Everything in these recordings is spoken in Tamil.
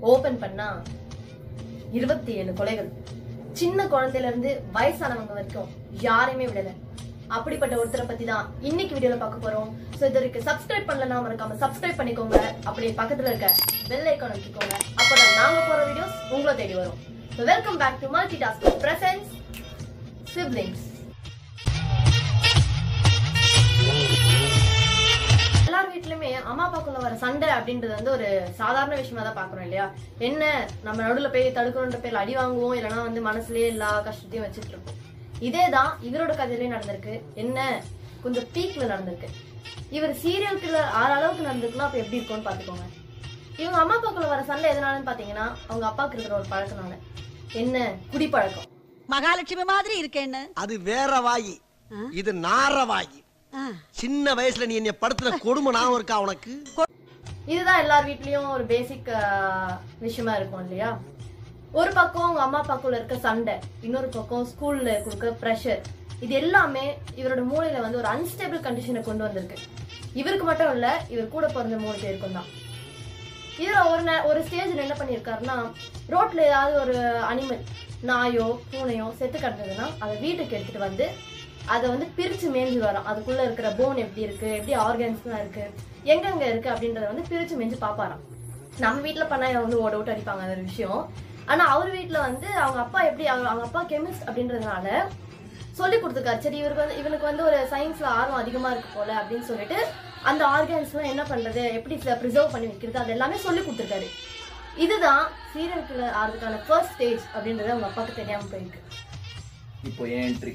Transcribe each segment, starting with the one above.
ஓபன் பண்ணா இருபத்தி ஏழு கொலைகள் சின்ன குழந்தையில இருந்து வயசானவங்க வரைக்கும் யாரையுமே விடல அப்படிப்பட்ட ஒருத்தரை பத்தி தான் இன்னைக்கு வீடியோல பார்க்க போறோம் சோ இது வரைக்கும் சப்ஸ்கிரைப் பண்ணலனா மறக்காம சப்ஸ்கிரைப் பண்ணிக்கோங்க அப்படியே பக்கத்துல இருக்க பெல் ஐக்கான் அமைக்கிக்கோங்க அப்பதான் நாங்க போற வீடியோஸ் உங்களை தேடி வரும் welcome back to multi task presence siblings எல்லார் வீட்லயுமே அம்மா அப்பாக்குள்ள வர சண்டை அப்படின்றது வந்து ஒரு சாதாரண விஷயமா தான் பாக்குறோம் இல்லையா என்ன நம்ம நடுவுல போய் தடுக்கணுன்ற பேர்ல அடி வாங்குவோம் இல்லைன்னா வந்து மனசுலயே எல்லா கஷ்டத்தையும் வச்சுட்டு இருப்போம் இதே தான் இவரோட கதையிலயும் நடந்திருக்கு என்ன கொஞ்சம் பீக்ல நடந்திருக்கு இவர் சீரியல் கில்லர் ஆறு அளவுக்கு நடந்திருக்குன்னா அப்ப எப்படி இருக்கும்னு பாத்துக்கோங்க இவங்க அம்மா அப்பாக்குள்ள வர சண்டை எதனாலன்னு பாத்தீங்கன்னா அவங்க அப்பாவுக்கு இருக்கிற ஒரு பழக்கனால என்ன குடிப்பழக்கம் மகாலட்சுமி மாதிரி இருக்கேன்னு அது வேற வாயி இது நார வாயி ஆ. சின்ன வயசுல நீ என்னை படுத்துன கொடுமை ஞாபகம் இருக்கா உனக்கு இதுதான் எல்லார் வீட்லயும் ஒரு பேசிக் விஷயமா இருக்கும் இல்லையா ஒரு பக்கம் உங்க அம்மா அப்பாக்குள்ள இருக்க சண்டை இன்னொரு பக்கம் ஸ்கூல்ல கொடுக்க ப்ரெஷர் இது எல்லாமே இவரோட மூளையில வந்து ஒரு அன்ஸ்டேபிள் கண்டிஷனை கொண்டு வந்திருக்கு இவருக்கு மட்டும் இல்ல இவர் கூட பிறந்த மூணு பேருக்கும் தான் இதுல ஒரு நே- ஒரு ஸ்டேஜ்ல என்ன பண்ணிருக்காருன்னா ரோட்ல ஏதாவது ஒரு அனிமல் நாயோ பூனையோ செத்து கிடந்ததுன்னா அதை வீட்டுக்கு எடுத்துட்டு வந்து அதை வந்து பிரிச்சு மேய்ஞ்சு வரோம் அதுக்குள்ள இருக்கிற போன் எப்படி இருக்கு எப்படி ஆர்கன்ஸ்லாம் இருக்கு எங்கெங்க இருக்கு அப்படின்றத வந்து பிரிச்சு மேய்ஞ்சு பாப்பாராம் நம்ம வீட்ல பண்ணா இதை வந்து ஓட ஓட்டு அடிப்பாங்க அது ஒரு விஷயம் ஆனா அவர் வீட்ல வந்து அவங்க அப்பா எப்படி அவங்க அவங்க அப்பா கெமிஸ்ட் அப்படின்றதுனால சொல்லி கொடுத்துருக்காரு சரி இவருக்கு வந்து இவனுக்கு வந்து ஒரு சயின்ஸ்ல ஆர்வம் அதிகமா இருக்கு போல அப்படின்னு சொல்லிட்டு அந்த ஆர்கன்ஸ்லாம் என்ன பண்றது எப்படி ப்ரிசர்வ் பண்ணி வைக்கிறது அது எல்லாமே சொல்லி கொடுத்துருக்காரு இதுதான் சீரியல் கில்லர் ஆகிறதுக்கான ஃபர்ஸ்ட் ஸ்டேஜ் அப்படின்றது அவங்க அப்பாவுக்கு தெரியாம போயிருக்கு இப்போ ஏன் என்ட்ரி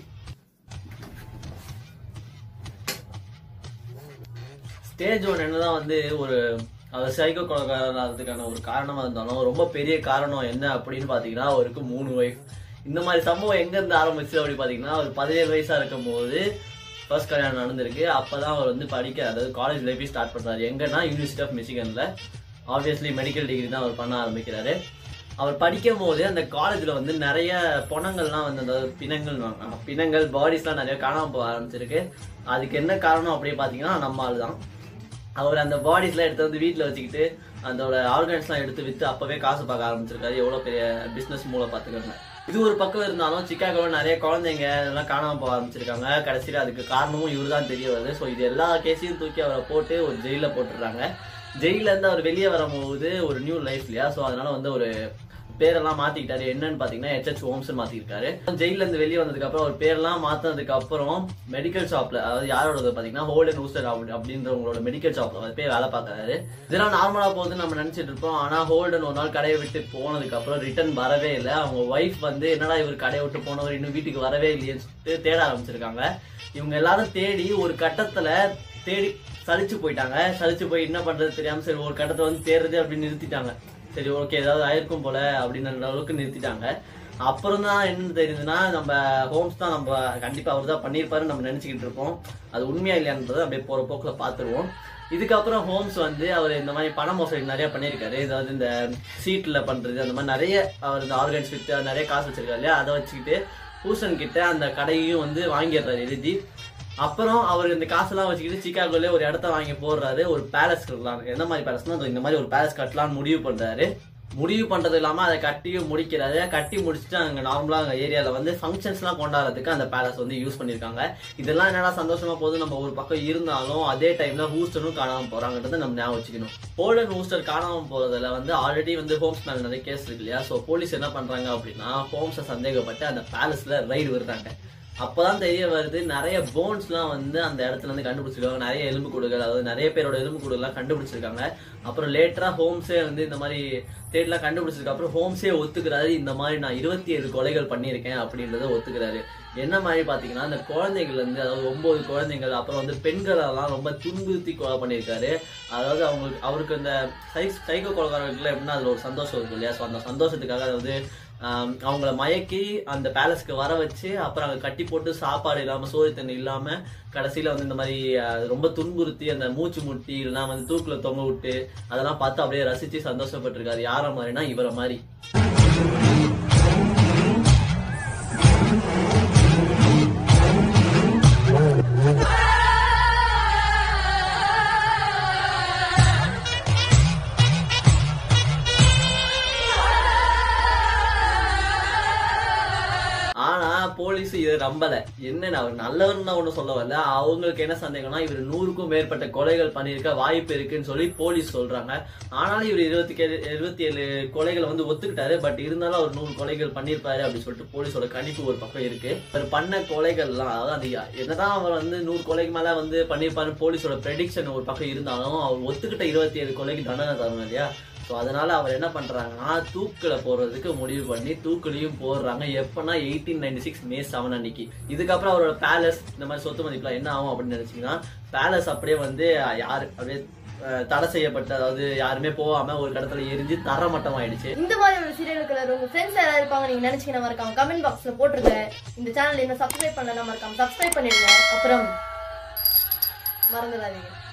ஸ்டேஜ் ஒன் என்னதான் வந்து ஒரு அது சைக்கோ கொலைக்காரதுக்கான ஒரு காரணமா இருந்தாலும் ரொம்ப பெரிய காரணம் என்ன அப்படின்னு பாத்தீங்கன்னா அவருக்கு மூணு ஒய்ஃப் இந்த மாதிரி சம்பவம் எங்க இருந்து ஆரம்பிச்சு அப்படி பாத்தீங்கன்னா ஒரு பதினேழு வயசா இருக்கும் போது ஃபர்ஸ்ட் கல்யாணம் நடந்திருக்கு அப்பதான் அவர் வந்து படிக்க அதாவது காலேஜ் லைஃபே ஸ்டார்ட் பண்றாரு எங்கன்னா யூனிவர்சிட்டி ஆஃப் மிச்சிகன்ல ஆப்வியஸ்லி மெடிக்கல் டிகிரி தான் அவர் பண்ண ஆரம்பிக்கிறாரு அவர் படிக்கும் போது அந்த காலேஜ்ல வந்து நிறைய பணங்கள்லாம் வந்து அதாவது பிணங்கள் பிணங்கள் பாடிஸ்லாம் நிறைய காணாம போக ஆரம்பிச்சிருக்கு அதுக்கு என்ன காரணம் அப்படி பாத்தீங்கன்னா நம்ம ஆள் தான் அவர் அந்த பாடிஸ்லாம் எடுத்து வந்து வீட்டில் வச்சுக்கிட்டு அதோட ஆர்கன்ஸ்லாம் எடுத்து வித்து அப்பவே காசு பார்க்க ஆரம்பிச்சிருக்காரு எவ்வளவு பெரிய பிசினஸ் மூலம் பாத்துக்கோங்க இது ஒரு பக்கம் இருந்தாலும் சிக்காகோவில் நிறைய குழந்தைங்க இதெல்லாம் காணாம போக ஆரம்பிச்சிருக்காங்க கடைசியில் அதுக்கு காரணமும் இவர் தான் தெரிய வருது ஸோ இது எல்லா கேஸையும் தூக்கி அவரை போட்டு ஒரு ஜெயில போட்டுடுறாங்க ஜெயில இருந்து அவர் வெளியே வரும்போது ஒரு நியூ லைஃப் இல்லையா ஸோ அதனால வந்து ஒரு பேரெல்லாம் மாத்திக்கிட்டாரு என்னன்னு பாத்தீங்கன்னா எச்எச் ஹோம்ஸ் மாத்திருக்காரு ஜெயில இருந்து வெளியே வந்ததுக்கு அப்புறம் ஒரு பேரெல்லாம் மாத்தினதுக்கு அப்புறம் மெடிக்கல் ஷாப்ல அதாவது யாரோட பாத்தீங்கன்னா ஹோல்டன் ஊஸ்டர் அப்படின்றவங்களோட மெடிக்கல் ஷாப்ல வந்து போய் வேலை பார்க்கறாரு இதெல்லாம் நார்மலா போகுதுன்னு நம்ம நினைச்சிட்டு இருப்போம் ஆனா ஹோல்டன் ஒரு நாள் கடையை விட்டு போனதுக்கு அப்புறம் ரிட்டர்ன் வரவே இல்லை அவங்க ஒய்ஃப் வந்து என்னடா இவர் கடையை விட்டு போனவர் இன்னும் வீட்டுக்கு வரவே இல்லையேன்னு சொல்லிட்டு தேட ஆரம்பிச்சிருக்காங்க இவங்க எல்லாரும் தேடி ஒரு கட்டத்துல தேடி சலிச்சு போயிட்டாங்க சலிச்சு போய் என்ன பண்றது தெரியாம சரி ஒரு கட்டத்துல வந்து தேடுறது அப்படின்னு நிறுத்திட்டாங்க சரி ஓகே ஏதாவது ஆயிருக்கும் போல அப்படின்ற அளவுக்கு நிறுத்திட்டாங்க அப்புறம் தான் என்ன தெரியுதுன்னா நம்ம ஹோம்ஸ் தான் நம்ம கண்டிப்பா அவர் தான் பண்ணியிருப்பாருன்னு நம்ம நினைச்சுக்கிட்டு இருப்போம் அது உண்மையா இல்லையான்றதை அப்படியே போற போக்குல பாத்துருவோம் இதுக்கப்புறம் ஹோம்ஸ் வந்து அவர் இந்த மாதிரி பண மோசடி நிறைய பண்ணியிருக்காரு அதாவது இந்த சீட்ல பண்றது அந்த மாதிரி நிறைய அவர் இந்த ஆர்கன்ஸ் வித்து நிறைய காசு வச்சிருக்காரு இல்லையா அதை வச்சுக்கிட்டு பூசன் கிட்ட அந்த கடையையும் வந்து வாங்கிடுறாரு எழுதி அப்புறம் அவர் இந்த காசெல்லாம் வச்சுக்கிட்டு சிக்காகோல ஒரு இடத்த வாங்கி போடுறாரு ஒரு பேலஸ் கட்டலாம் எந்த மாதிரி பேலஸ்னா இந்த மாதிரி ஒரு பேலஸ் கட்டலாம்னு முடிவு பண்றாரு முடிவு பண்றது இல்லாம அதை கட்டியும் முடிக்கிறாரு கட்டி முடிச்சுட்டு அங்க நார்மலா அங்க ஏரியால வந்து ஃபங்க்ஷன்ஸ் எல்லாம் கொண்டாடுறதுக்கு அந்த பேலஸ் வந்து யூஸ் பண்ணிருக்காங்க இதெல்லாம் என்னடா சந்தோஷமா போகுது நம்ம ஒரு பக்கம் இருந்தாலும் அதே டைம்ல ஹூஸ்டனும் காணாம போறாங்கன்றத நம்ம ஞாபகம் வச்சுக்கணும் போல்டன் ஹூஸ்டர் காணாம போறதுல வந்து ஆல்ரெடி வந்து ஹோம்ஸ் மேல நிறைய கேஸ் இருக்கு இல்லையா சோ போலீஸ் என்ன பண்றாங்க அப்படின்னா ஹோம்ஸை சந்தேகப்பட்டு அந்த பேலஸ்ல ரைடு விடுறாங்க அப்பதான் தெரிய வருது நிறைய போன்ஸ்லாம் வந்து அந்த இடத்துல இருந்து கண்டுபிடிச்சிருக்காங்க நிறைய எலும்பு கூடுகள் அதாவது நிறைய பேரோட எலும்பு கூடுகள்லாம் கண்டுபிடிச்சிருக்காங்க அப்புறம் லேட்டரா ஹோம்ஸே வந்து இந்த மாதிரி தேட்லாம் கண்டுபிடிச்சதுக்கு அப்புறம் ஹோம்ஸே ஒத்துக்கிறாரு இந்த மாதிரி நான் இருபத்தி ஏழு கொலைகள் பண்ணியிருக்கேன் அப்படின்றத ஒத்துக்கிறாரு என்ன மாதிரி பாத்தீங்கன்னா அந்த குழந்தைகள் வந்து அதாவது ஒன்பது குழந்தைகள் அப்புறம் வந்து பெண்கள் எல்லாம் ரொம்ப துன்புறுத்தி கொலை பண்ணியிருக்காரு அதாவது அவங்களுக்கு அவருக்கு அந்த சை சைக்கோ கொலைகாரர்களுக்கு எப்படின்னா அதுல ஒரு சந்தோஷம் இருக்கும் இல்லையா ஸோ அந்த சந்தோஷத்துக்காக அதாவது ஆம், அவங்கள மயக்கி அந்த பேலஸ்க்கு வர வச்சு அப்புறம் அங்க கட்டி போட்டு சாப்பாடு இல்லாம சோறு தண்ணி இல்லாம கடைசியில வந்து இந்த மாதிரி அஹ், ரொம்ப துன்புறுத்தி அந்த மூச்சு முட்டி இல்லைன்னா வந்து தூக்குல தொங்க விட்டு அதெல்லாம் பார்த்து அப்படியே ரசிச்சு சந்தோஷப்பட்டிருக்காரு யார மாதிரினா இவரை மாதிரி போலீஸ் இதை நம்பல என்ன அவர் நல்லவர்னு தான் ஒன்றும் சொல்ல வரல அவங்களுக்கு என்ன சந்தேகம்னா இவர் நூறுக்கும் மேற்பட்ட கொலைகள் பண்ணியிருக்க வாய்ப்பு இருக்குன்னு சொல்லி போலீஸ் சொல்றாங்க ஆனாலும் இவர் இருபத்தி இருபத்தி ஏழு கொலைகளை வந்து ஒத்துக்கிட்டாரு பட் இருந்தாலும் அவர் நூறு கொலைகள் பண்ணியிருப்பாரு அப்படின்னு சொல்லிட்டு போலீஸோட கணிப்பு ஒரு பக்கம் இருக்கு அவர் பண்ண கொலைகள்லாம் அதாவது அந்த என்னதான் அவர் வந்து நூறு கொலைக்கு மேல வந்து பண்ணியிருப்பாரு போலீஸோட ப்ரெடிக்ஷன் ஒரு பக்கம் இருந்தாலும் அவர் ஒத்துக்கிட்ட இருபத்தி ஏழு கொலைக்கு தண்டனை தரணும் இல்லையா ஸோ அதனால அவர் என்ன பண்றாங்கன்னா தூக்குல போறதுக்கு முடிவு பண்ணி தூக்குலையும் போடுறாங்க எப்பன்னா eighteen ninety six May seven அன்னைக்கு இதுக்கப்புறம் அவரோட பேலஸ் இந்த மாதிரி சொத்து மதிப்புலாம் என்ன ஆகும் அப்படின்னு நினைச்சீங்கன்னா பேலஸ் அப்படியே வந்து யாரு அப்படியே அஹ், தடை செய்யப்பட்ட அதாவது யாருமே போகாம ஒரு இடத்துல எரிஞ்சு தரமட்டம் ஆயிடுச்சு இந்த மாதிரி ஒரு சீரியல் கிளர் உங்க ஃப்ரெண்ட்ஸ் யாராவது இருப்பாங்க நீங்க நினைச்சீங்கன்னா மறக்காம கமெண்ட் பாக்ஸ்ல போட்டுருங்க இந்த சேனல் இன்னும் சப்ஸ்கிரைப் பண்ணலாம் மறக்காம சப்ஸ்கிரைப் பண்ணிடுங்க அப்புறம் மறந்துடாதீங்க